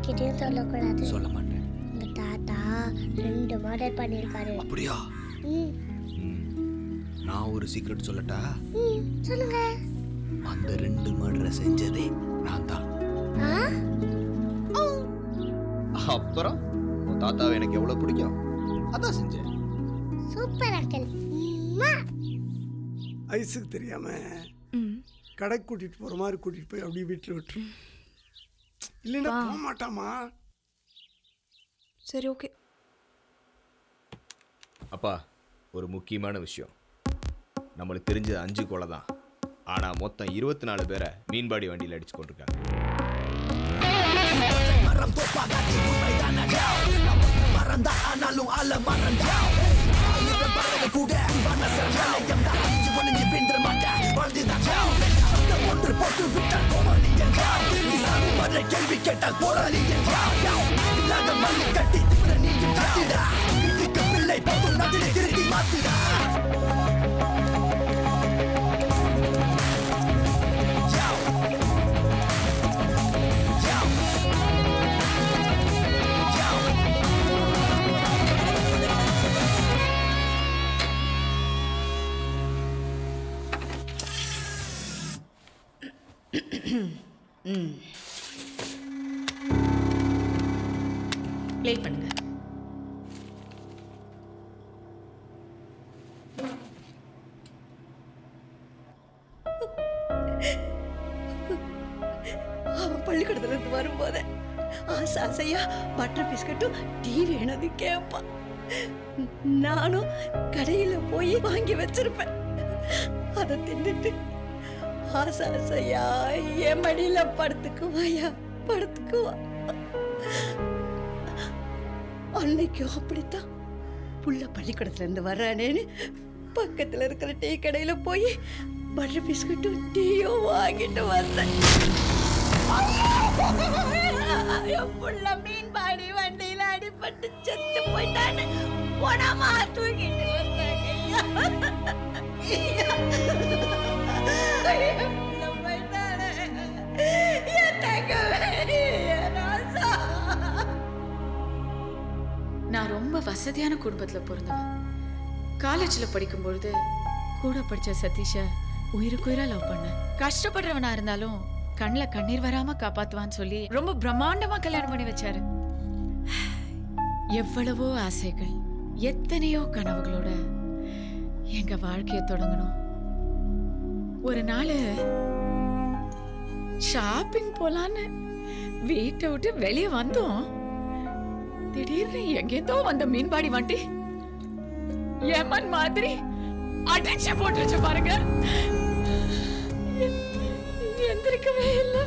யார்கிட்டயும் சொல்லக்கூடாது சொல்ல மாட்டேன் உங்க தாத்தா ரெண்டு மர்டர் பண்ணியிருக்காரு அப்படியா ம் ம். நான் ஒரு சீக்ரெட் சொல்லட்டா ம் சொல்லுங்க அந்த ரெண்டு மர்டரை செஞ்சதே நான் தான் ஆ அப்புறம் உன் தாத்தாவை எனக்கு எவ்வளவு பிடிக்கும் அதான் செஞ்சேன் சூப்பர் அங்கிள் அம்மா ஐஸுக்கு தெரியாம கடைக்கு கூட்டிட்டு போற மாதிரி கூட்டிட்டு போய் அப்படியே வீட்டில் விட்டுரு இல்லைன்னா போக மாட்டாமா சரி ஓகே அப்பா ஒரு முக்கியமான விஷயம் நம்மளுக்கு தெரிஞ்சது அஞ்சு கொலை தான் ஆனா மொத்தம் இருபத்தி நாலு பேரை மீன்பாடி வண்டியில் அடிச்சு கொண்டிருக்காங்க ப்ளே பண்ணுங்க அவன் பள்ளிக்கூடத்துல இருந்து வரும்போது ஆசை ஆசையா பட்டர் பிஸ்கட்டும் டீ வேணும்னு கேட்பான் நானும் கடையில போய் வாங்கி வச்சிருப்பேன் அதை தின்னுட்டு ஆசை ஆசையா என் மடியில படுத்துக்குவாயா படுத்துக்குவா அன்னைக்கும் அப்படித்தான் புள்ள பள்ளிக்கூடத்துல இருந்து வர்றானேன்னு பக்கத்துல இருக்கிற டீ கடையில போய் பட்டர் பிஸ்கட்டும் டீயும் வாங்கிட்டு வந்தேன் என் புள்ள மீன்பாடி வண்டியில அடிபட்டு செத்து போயிட்டான்னு உடமா தூக்கிட்டு வந்தாங்க ஐயா. என் புள்ள போயிட்டானே. என் தங்கமே, என் ராசா. நான் ரொம்ப வசதியான குடும்பத்துல பிறந்தவன் காலேஜ்ல படிக்கும் பொழுது கூட படிச்ச சதீஷ உயிருக்குயிரா லவ் பண்ணேன் கஷ்டப்படுறவனா இருந்தாலும் கண்ணுல கண்ணீர் வராம காப்பாத்துவான்னு சொல்லி ரொம்ப பிரம்மாண்டமா கல்யாணம் பண்ணி வச்சாரு எவ்வளவோ ஆசைகள் எத்தனையோ கனவுகளோட எங்க வாழ்க்கைய தொடங்கணும் ஒரு நாள் ஷாப்பிங் போலான்னு வீட்டை விட்டு வெளியே வந்தோம் திடீர்னு எங்கேந்தோ வந்த மீன்பாடி வண்டி ஏமன் மாதிரி அடிச்சு போட்டுருச்சு பாருங்க எ- எந்திரிக்கவே இல்லை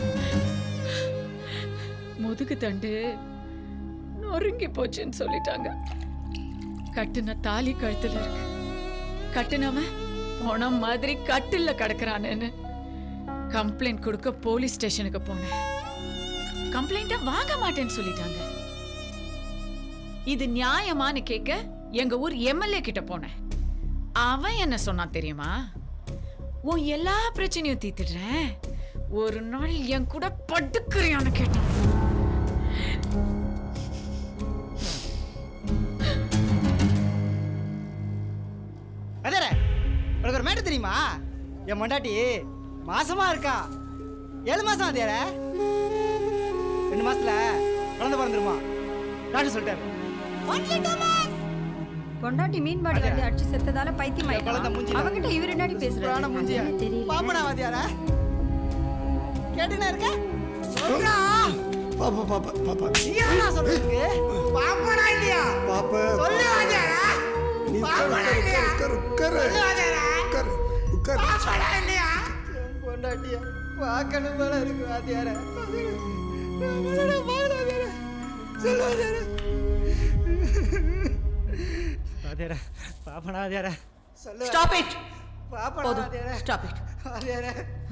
முதுகு தண்டு நொறுங்கி போச்சுன்னு சொல்லிட்டாங்க கட்டுன தாலி கழுத்துல இருக்கு கட்டுனவன் போன மாதிரி கட்டில்ல கிடக்குறானேன்னு கம்ப்ளைண்ட் கொடுக்க போலீஸ் ஸ்டேஷனுக்கு போனேன் கம்ப்ளைண்ட வாங்க மாட்டேன்னு சொல்லிட்டாங்க இது நியாயமான்னு கேட்க எங்க ஊர் எம்எல்ஏ கிட்ட போனேன் அவன் என்ன சொன்னான் தெரியுமா உன் எல்லா பிரச்சனையும் தீத்துடுறேன் ஒரு நாள் என் கூட படுக்கிறியான்னு கேட்டான் அதர உனக்கு ஒரு மேட்டர் தெரியுமா என் மண்டாட்டி மாசமா இருக்கா ஏழு மாசம் அதேற ரெண்டு மாசத்துல குழந்தை பிறந்துருமா டாக்டர் சொல்லிட்டாரு பொண்டாட்டி மீன்பாடி வந்து அடிச்சு செத்ததால பைத்தியம் குழந்தை ஆயிட்டான் மூஞ்சில. அவங்கிட்ட இவர் என்னடி சூப்பரான மூஞ்சியா பேசுறாரு தெரியல பாப்பனா வாத்தியாரா கேட்டுனா இருக்க பாப்பா பாப்பா பாப்பா நீ என்ன சொல்றதுக்கு பாப்பனா இல்லையா பாப்பா சொல்லு வாத்தியாரா நீ உட்காரு உட்காரு உட்காரு உட்காரு உட்காரு உட்காரு பாப்பனா இல்லையா என் பொண்டாட்டியா பார்க்கணும் போல இருக்கு வாத்தியாரா வாத்தியாரா பாப்பனா வாத்தியாரா சொல்லு ஸ்டாப் இட் பாப்பனா போதும் வாத்தியாரா ஸ்டாப் இட் வாத்தியாரா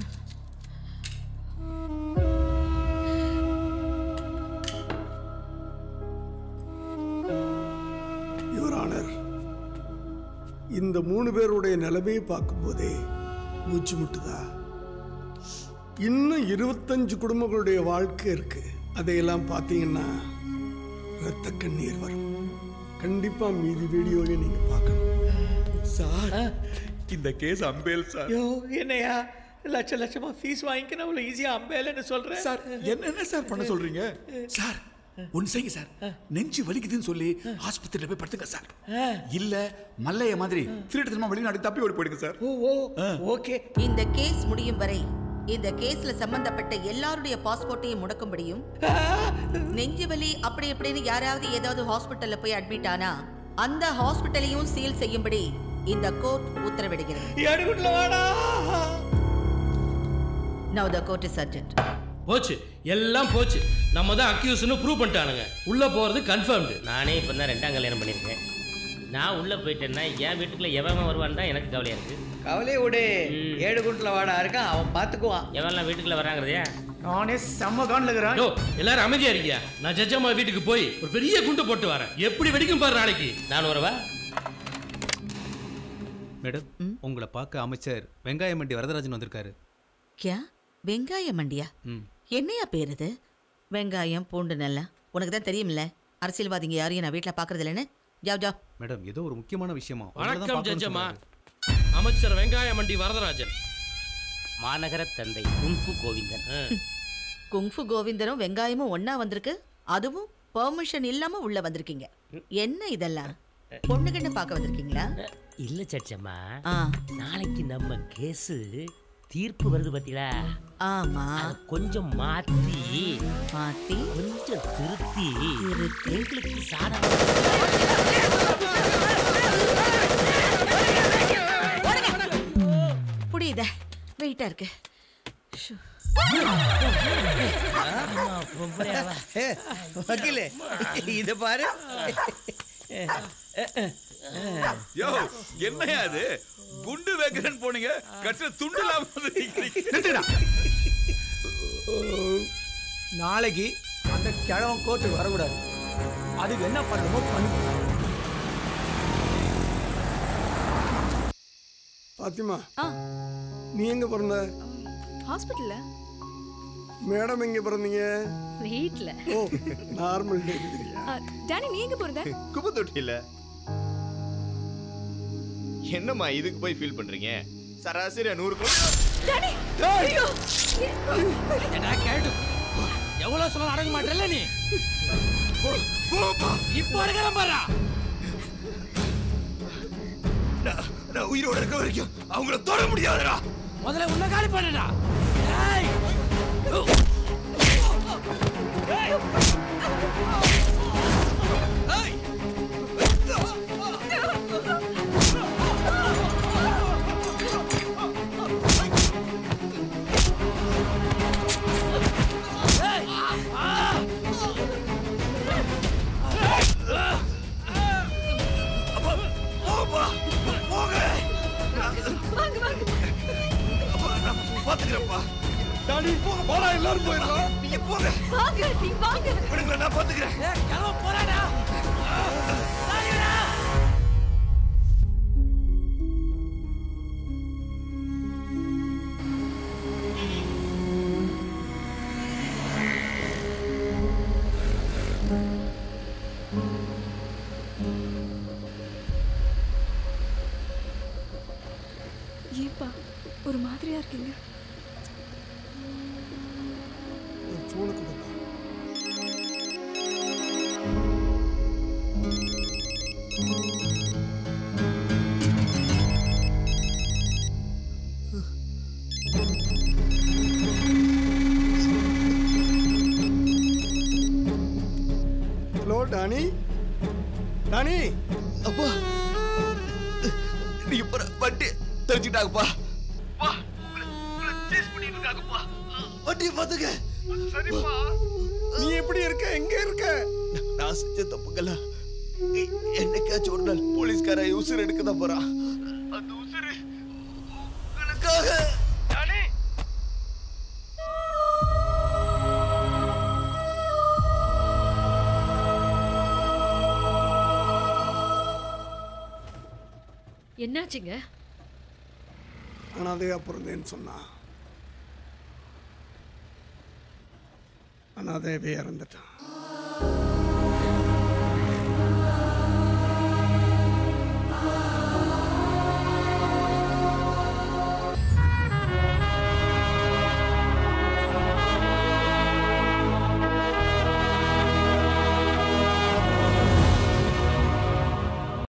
யுவர் ஆனர் இந்த மூணு பேருடைய நிலைமையை பார்க்கும்போதே மூச்சு முட்டுதா இன்னும் இருபத்தஞ்சு குடும்பங்களுடைய வாழ்க்கை இருக்கு அதையெல்லாம் பார்த்தீங்கன்னா ரத்த கண்ணீர் வரும் கண்டிப்பா மீதி வீடியோவை நீங்க பார்க்கணும் சார் இந்த கேஸ் அம்பேல் சார் யோ என்னையா லட்ச லட்சமா ஃபீஸ் வாங்கிக்க அவ்வளோ ஈஸியா அம்பேலன்னு சொல்றேன் சார் என்னென்ன சார் பண்ண சொல்றீங்க சார் ஒன்னு செய்யுங்க சார் நெஞ்சு வலிக்குதுன்னு சொல்லி ஆஸ்பத்திரியில போய் படுத்துங்க சார் இல்ல மல்லைய மாதிரி திருட்டுத்தனமா வெளிநாடு தப்பி ஓடி போயிடுங்க சார் ஓ ஓ ஓகே இந்த கேஸ் முடியும் வரை இந்த கேஸ்ல சம்பந்தப்பட்ட எல்லாருடைய பாஸ்போர்ட்டையும் முடக்கும்படியும் நெஞ்சு வலி அப்படி இப்படின்னு யாராவது ஏதாவது ஹாஸ்பிட்டல்ல போய் அட்மிட் ஆனா அந்த ஹாஸ்பிட்டலையும் சீல் செய்யும்படி இந்த கோர்ட் உத்தரவிடுகிறது எடுக்குள்ள வாடா now the court is urgent போச்சு எல்லாம் போச்சு நம்ம தான் அக்யூஸ்னு ப்ரூவ் பண்ணிட்டானுங்க உள்ள போறது கன்ஃபர்ம்டு நானே இப்போ தான் ரெண்டாம் கல்யாணம் பண்ணியிருக்கேன் நான் உள்ளே போயிட்டேன்னா என் வீட்டுக்குள்ள எவன் வருவான்னு தான் எனக்கு கவலையாக இருக்குது கவலையை விடு ஏழு குண்டில் வாடா இருக்கான் அவன் பார்த்துக்குவான் எவன்லாம் வீட்டுக்குள்ள வராங்கிறதையா நானே செம்ம கான்ல இருக்கிறான் யோ எல்லாரும் அமைதியா இருக்கியா நான் ஜட்ஜம்மா வீட்டுக்கு போய் ஒரு பெரிய குண்டு போட்டு வரேன் எப்படி வெடிக்கும் பாரு நாளைக்கு நான் வரவா மேடம் உங்களை பார்க்க அமைச்சர் வெங்காயம் மண்டி வரதராஜன் வந்திருக்காரு கியா வெங்காய மண்டியா ம் என்னையா பேர் இது வெங்காயம் பூண்டு நல்லா உனக்கு தான் தெரியும்ல அரசியல்வாதிங்க யாரையும் நான் வீட்டில் பார்க்கறது இல்லைன்னு ஜாவ் ஜாவ் மேடம் ஏதோ ஒரு முக்கியமான விஷயமா உங்களை தான் வணக்கம் பார்க்கணும்னு ஜட்ஜம்மா சொல்றாரு. அமைச்சர் வெங்காய மண்டி வரதராஜன் மாநகர தந்தை குங்ஃபு கோவிந்தன் ஆ. குங்ஃபு கோவிந்தரும் வெங்காயமும் ஒண்ணா வந்திருக்கு அதுவும் பெர்மிஷன் இல்லாம உள்ள வந்திருக்கீங்க என்ன இதெல்லாம் பொண்ணுகிட்ட பார்க்க வந்திருக்கீங்களா இல்ல சச்சம்மா ஆ நாளைக்கு நம்ம கேஸு தீர்ப்பு வருது பார்த்தீங்களா ஆமா அதை கொஞ்சம் மாத்தி மாத்தி கொஞ்சம் திருத்தி எங்களுக்கு சாதகம் புரியுத வெயிட்டா இருக்கு ஷோ. ஏ, வக்கீலே இத பாரு யோ என்னையா அது குண்டு வைக்கிறேன்னு போனீங்க கடைசியில துண்டு இல்லாம வந்து நிக்கிறீங்க. நாளைக்கு அந்த கிழவன் கோர்ட்டுக்கு வரக்கூடாது அதுக்கு என்ன பண்ணணுமோ பண்ணு பாத்திமா ஆ நீ எங்க பிறந்த ஹாஸ்பிட்டல்ல மேடம் எங்க பிறந்தீங்க வீட்ல ஓ நார்மல் டெலிவரியா டானி நீ எங்க போறத குப்பை தொட்டியில என்னம்மா இதுக்கு போய் ஃபீல் பண்றீங்க சராசரி நூறு கிலோ கேட்டு எவ்வளவு சொல்ல அடங்க மாட்டேல்ல நீ இப்போ இருக்கிற பாரா நான் நான் உயிரோட இருக்க வரைக்கும் அவங்கள தொட முடியாதுடா முதல்ல உன்னை காலி பண்ணுடா ஏய் ஏய்! அப்பா, போங்கப்பா, போங்க. அப்பா, நான் பாத்துக்கிறேன்ப்பா. டாடி, போடா, எல்லாரும் போயிடலாம். நீங்க போங்க. வாங்க நீ வாங்க விடுங்களேன், நான் பாத்துக்கிறேன். கிளம்ப போறாடா ஏப்பா ஒரு மாதிரியா இருக்கீங்க ஃபோனு கொடுப்பா ஹலோ டானி டானி அப்பா நீங்க போற வண்டி தெரிஞ்சுட்டாங்கப்பா வண்டியை பாத்துக்க நீ எப்படி இருக்க எங்க இருக்க நான் செஞ்ச தப்புக்கெல்லாம் எ- என்னைக்காச்சும் ஒரு நாள் போலீஸ்கார உசுர் எடுக்க தான் போறான் அந்த உசுரு உங்களுக்காக என்னாச்சுங்க அனாதையா பிறந்தேன்னு சொன்னா அனாதையவே இறந்துட்டான்